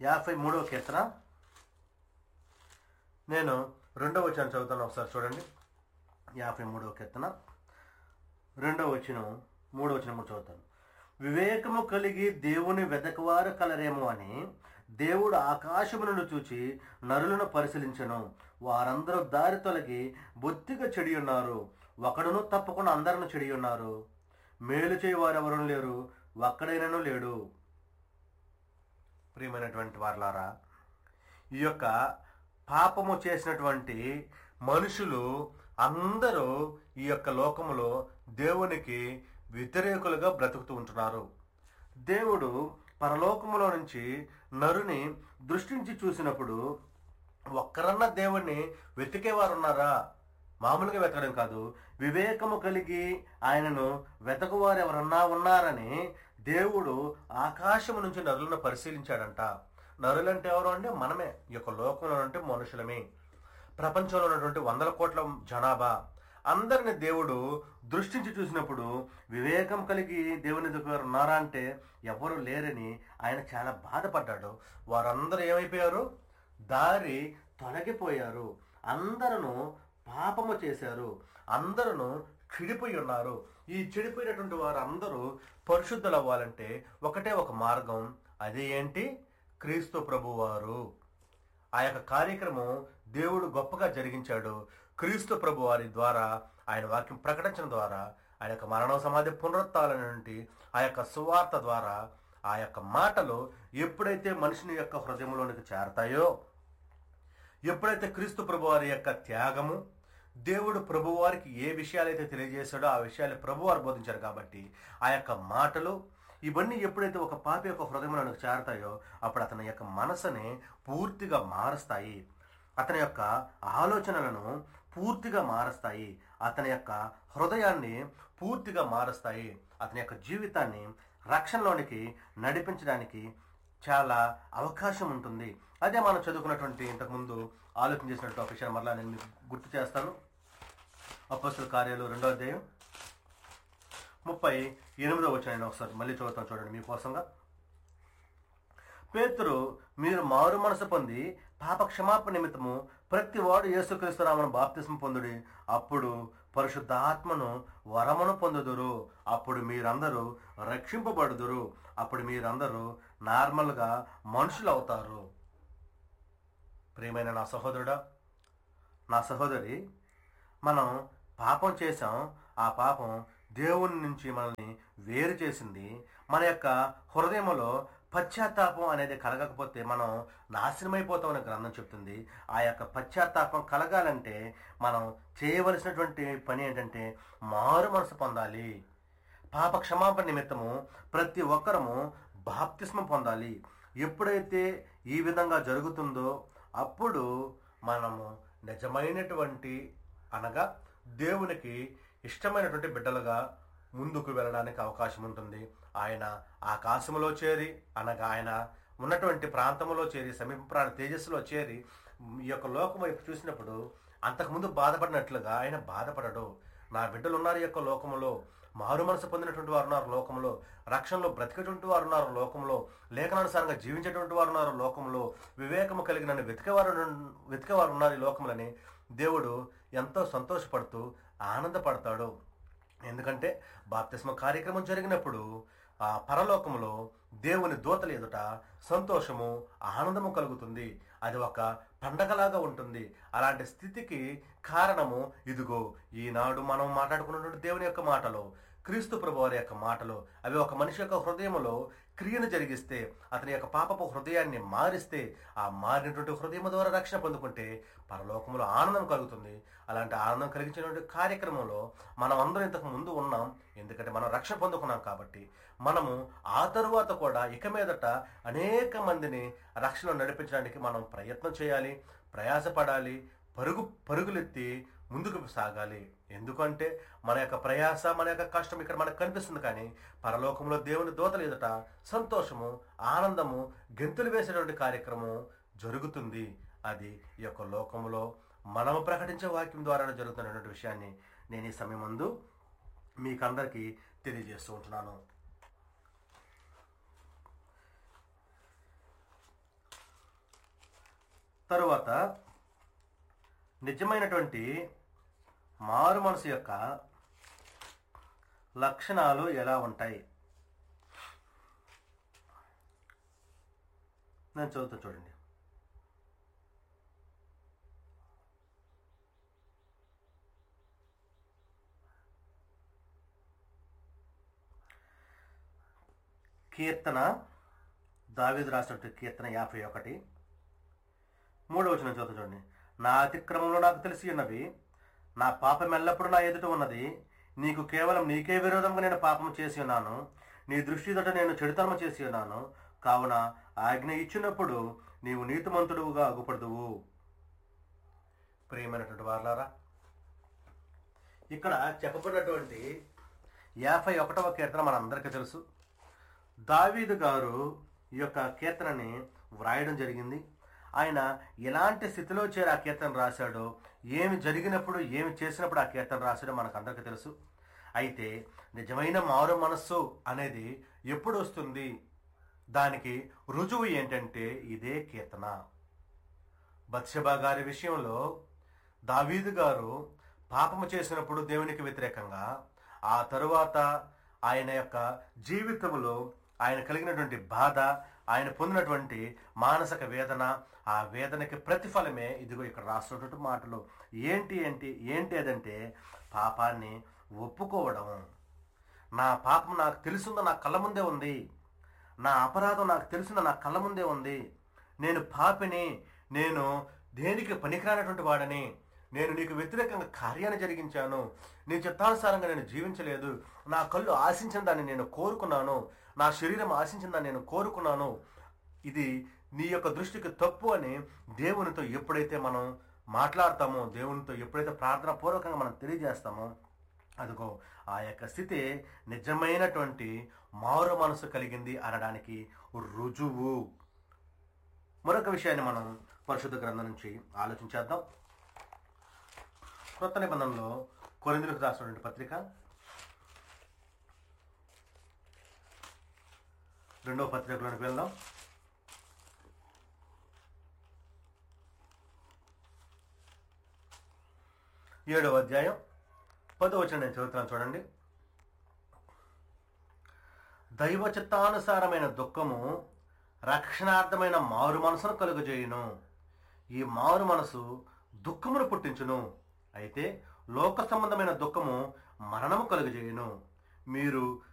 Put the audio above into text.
యాభై మూడవ కీర్తన నేను రెండవ వచనం చదువుతాను ఒకసారి చూడండి యాభై మూడవ కీర్తన రెండవ వచనం మూడవ వచనం కూడా చదువుతాను వివేకము కలిగి దేవుని వెదకవారు కలరేమో అని దేవుడు ఆకాశములను చూచి నరులను పరిశీలించను వారందరూ దారి తొలగి బొత్తిగా చెడి ఉన్నారు ఒకడును తప్పకుండా అందరిని చెడి ఉన్నారు మేలు చేయవారు ఎవరు లేరు ఒక్కడైనను లేడు ప్రియమైనటువంటి వారలారా ఈ యొక్క పాపము చేసినటువంటి మనుషులు అందరూ ఈ యొక్క లోకములో దేవునికి వ్యతిరేకులుగా బ్రతుకుతూ ఉంటున్నారు దేవుడు పరలోకములో నుంచి నరుని దృష్టించి చూసినప్పుడు ఒక్కరన్నా దేవుణ్ణి వెతికేవారు ఉన్నారా మామూలుగా వెతకడం కాదు వివేకము కలిగి ఆయనను వెతకువారు ఎవరన్నా ఉన్నారని దేవుడు ఆకాశము నుంచి నరులను పరిశీలించాడంట నరులంటే ఎవరు అంటే మనమే ఈ యొక్క లోకంలో అంటే మనుషులమే ప్రపంచంలో ఉన్నటువంటి వందల కోట్ల జనాభా అందరిని దేవుడు దృష్టించి చూసినప్పుడు వివేకం కలిగి దేవుని దగ్గర ఉన్నారా అంటే ఎవరు లేరని ఆయన చాలా బాధపడ్డాడు వారందరూ ఏమైపోయారు దారి తొలగిపోయారు అందరూ పాపము చేశారు అందరూ చెడిపోయి ఉన్నారు ఈ చెడిపోయినటువంటి వారు అందరూ పరిశుద్ధులు అవ్వాలంటే ఒకటే ఒక మార్గం అది ఏంటి క్రీస్తు ప్రభువారు ఆ యొక్క కార్యక్రమం దేవుడు గొప్పగా జరిగించాడు క్రీస్తు ప్రభు వారి ద్వారా ఆయన వాక్యం ప్రకటించడం ద్వారా ఆయన యొక్క మరణ సమాధి పునరుత్నాలనేటువంటి ఆ యొక్క సువార్త ద్వారా ఆ యొక్క మాటలు ఎప్పుడైతే మనిషిని యొక్క హృదయంలోనికి చేరతాయో ఎప్పుడైతే క్రీస్తు ప్రభు వారి యొక్క త్యాగము దేవుడు ప్రభువారికి ఏ విషయాలైతే తెలియజేశాడో ఆ విషయాలు ప్రభువారు బోధించారు కాబట్టి ఆ యొక్క మాటలు ఇవన్నీ ఎప్పుడైతే ఒక పాపి యొక్క హృదయంలోనికి చేరతాయో అప్పుడు అతని యొక్క మనసుని పూర్తిగా మారుస్తాయి అతని యొక్క ఆలోచనలను పూర్తిగా మారుస్తాయి అతని యొక్క హృదయాన్ని పూర్తిగా మారుస్తాయి అతని యొక్క జీవితాన్ని రక్షణలోనికి నడిపించడానికి చాలా అవకాశం ఉంటుంది అదే మనం చదువుకున్నటువంటి ఇంతకుముందు ఆలోచన చేసినట్టు ఒక విషయాన్ని మరలా నేను మీకు గుర్తు చేస్తాను అపస్తుల కార్యాలు రెండో అధ్యాయం ముప్పై ఎనిమిదో వచ్చిన నేను ఒకసారి మళ్ళీ చదువుతాను చూడండి మీకోసంగా పేతురు మీరు మారు మనసు పొంది పాప క్షమాపణ నిమిత్తము ప్రతి వాడు యేసుక్రీస్తు రామను బాప్తిస్మ పొందుడి అప్పుడు పరిశుద్ధాత్మను వరమును పొందుదురు అప్పుడు మీరందరూ రక్షింపబడుదురు అప్పుడు మీరందరూ నార్మల్గా మనుషులు అవుతారు ప్రియమైన నా సహోదరుడా నా సహోదరి మనం పాపం చేసాం ఆ పాపం దేవుని నుంచి మనల్ని వేరు చేసింది మన యొక్క హృదయంలో పశ్చాత్తాపం అనేది కలగకపోతే మనం నాశనమైపోతామని గ్రంథం చెప్తుంది ఆ యొక్క పశ్చాత్తాపం కలగాలంటే మనం చేయవలసినటువంటి పని ఏంటంటే మారు మనసు పొందాలి పాప క్షమాపణ నిమిత్తము ప్రతి ఒక్కరము బాప్తిస్మం పొందాలి ఎప్పుడైతే ఈ విధంగా జరుగుతుందో అప్పుడు మనము నిజమైనటువంటి అనగా దేవునికి ఇష్టమైనటువంటి బిడ్డలుగా ముందుకు వెళ్ళడానికి అవకాశం ఉంటుంది ఆయన ఆకాశంలో చేరి అనగా ఆయన ఉన్నటువంటి ప్రాంతంలో చేరి సమీప ప్రాణ తేజస్సులో చేరి ఈ యొక్క లోకం వైపు చూసినప్పుడు అంతకుముందు బాధపడినట్లుగా ఆయన బాధపడడు నా బిడ్డలు ఉన్నారు ఈ యొక్క లోకములో మారు మనసు పొందినటువంటి వారు ఉన్నారు లోకంలో రక్షణలో బ్రతికేటువంటి వారు ఉన్నారు లోకంలో లేఖనానుసారంగా జీవించేటువంటి వారు ఉన్నారు లోకంలో వివేకము కలిగిన వెతికేవారు వెతికేవారు ఉన్నారు ఈ లోకములని దేవుడు ఎంతో సంతోషపడుతూ ఆనందపడతాడు ఎందుకంటే బాప్తిస్మ కార్యక్రమం జరిగినప్పుడు ఆ పరలోకములో దేవుని దూతల ఎదుట సంతోషము ఆనందము కలుగుతుంది అది ఒక పండగలాగా ఉంటుంది అలాంటి స్థితికి కారణము ఇదిగో ఈనాడు మనం మాట్లాడుకున్నటువంటి దేవుని యొక్క మాటలు క్రీస్తు ప్రభు వారి యొక్క మాటలు అవి ఒక మనిషి యొక్క హృదయములో క్రియను జరిగిస్తే అతని యొక్క పాపపు హృదయాన్ని మారిస్తే ఆ మారినటువంటి హృదయం ద్వారా రక్షణ పొందుకుంటే పరలోకంలో ఆనందం కలుగుతుంది అలాంటి ఆనందం కలిగించినటువంటి కార్యక్రమంలో మనం అందరం ఇంతకు ముందు ఉన్నాం ఎందుకంటే మనం రక్షణ పొందుకున్నాం కాబట్టి మనము ఆ తరువాత కూడా ఇక మీదట అనేక మందిని రక్షణ నడిపించడానికి మనం ప్రయత్నం చేయాలి ప్రయాసపడాలి పరుగు పరుగులెత్తి ముందుకు సాగాలి ఎందుకంటే మన యొక్క ప్రయాస మన యొక్క కష్టం ఇక్కడ మనకు కనిపిస్తుంది కానీ పరలోకంలో దేవుని దోతలు ఎదుట సంతోషము ఆనందము గెంతులు వేసేటువంటి కార్యక్రమం జరుగుతుంది అది ఈ యొక్క లోకంలో మనము ప్రకటించే వాక్యం ద్వారా జరుగుతున్నటువంటి విషయాన్ని నేను ఈ సమయం ముందు మీకందరికీ తెలియజేస్తూ ఉంటున్నాను తరువాత నిజమైనటువంటి మారు మనసు యొక్క లక్షణాలు ఎలా ఉంటాయి నేను చదువుతా చూడండి కీర్తన దావీదు రాసినటువంటి కీర్తన యాభై ఒకటి మూడవ వచనం చదువు చూడండి నా అతిక్రమంలో నాకు తెలిసి ఉన్నవి నా పాపం ఎల్లప్పుడూ నా ఎదుట ఉన్నది నీకు కేవలం నీకే విరోధంగా నేను పాపం చేసి ఉన్నాను నీ దృష్టి తోట నేను చెడుతనం చేసి ఉన్నాను కావున ఆజ్ఞ ఇచ్చినప్పుడు నీవు నీతిమంతుడుగా అగుపడదువు ప్రియమైనటువంటి వారులారా ఇక్కడ చెప్పబడినటువంటి యాభై ఒకటవ కీర్తన మనందరికీ తెలుసు దావీదు గారు ఈ యొక్క కీర్తనని వ్రాయడం జరిగింది ఆయన ఎలాంటి స్థితిలో చేరి ఆ కీర్తన రాశాడో ఏమి జరిగినప్పుడు ఏమి చేసినప్పుడు ఆ కీర్తన రాశాడో మనకు అందరికీ తెలుసు అయితే నిజమైన మారు మనస్సు అనేది ఎప్పుడు వస్తుంది దానికి రుజువు ఏంటంటే ఇదే కీర్తన బత్షబా గారి విషయంలో దావీదు గారు పాపము చేసినప్పుడు దేవునికి వ్యతిరేకంగా ఆ తరువాత ఆయన యొక్క జీవితంలో ఆయన కలిగినటువంటి బాధ ఆయన పొందినటువంటి మానసిక వేదన ఆ వేదనకి ప్రతిఫలమే ఇదిగో ఇక్కడ రాస్తున్నటువంటి మాటలు ఏంటి ఏంటి ఏంటి అదంటే పాపాన్ని ఒప్పుకోవడం నా పాపం నాకు తెలుసుందో నా కళ్ళ ముందే ఉంది నా అపరాధం నాకు తెలిసిందో నా కళ్ళ ముందే ఉంది నేను పాపిని నేను దేనికి పనికిరానటువంటి వాడని నేను నీకు వ్యతిరేకంగా కార్యాన్ని జరిగించాను నీ చిత్తానుసారంగా నేను జీవించలేదు నా కళ్ళు ఆశించిన దాన్ని నేను కోరుకున్నాను నా శరీరం ఆశించిన దాన్ని నేను కోరుకున్నాను ఇది నీ యొక్క దృష్టికి తప్పు అని దేవునితో ఎప్పుడైతే మనం మాట్లాడతామో దేవునితో ఎప్పుడైతే ప్రార్థన పూర్వకంగా మనం తెలియజేస్తామో అదిగో ఆ యొక్క స్థితి నిజమైనటువంటి మారు మనసు కలిగింది అనడానికి రుజువు మరొక విషయాన్ని మనం పరిశుద్ధ గ్రంథం నుంచి ఆలోచించేద్దాం కొత్త నిబంధనలో కొరిందులకు రాసినటువంటి పత్రిక రెండవ పత్రికలోనికి వెళ్దాం ఏడవ అధ్యాయం పదో వచ్చిన నేను చదువుతున్నాను చూడండి దైవ చిత్తానుసారమైన దుఃఖము రక్షణార్థమైన మారు మనసును కలుగజేయును ఈ మారు మనసు దుఃఖమును పుట్టించును అయితే లోక సంబంధమైన దుఃఖము మరణము కలుగజేయును మీరు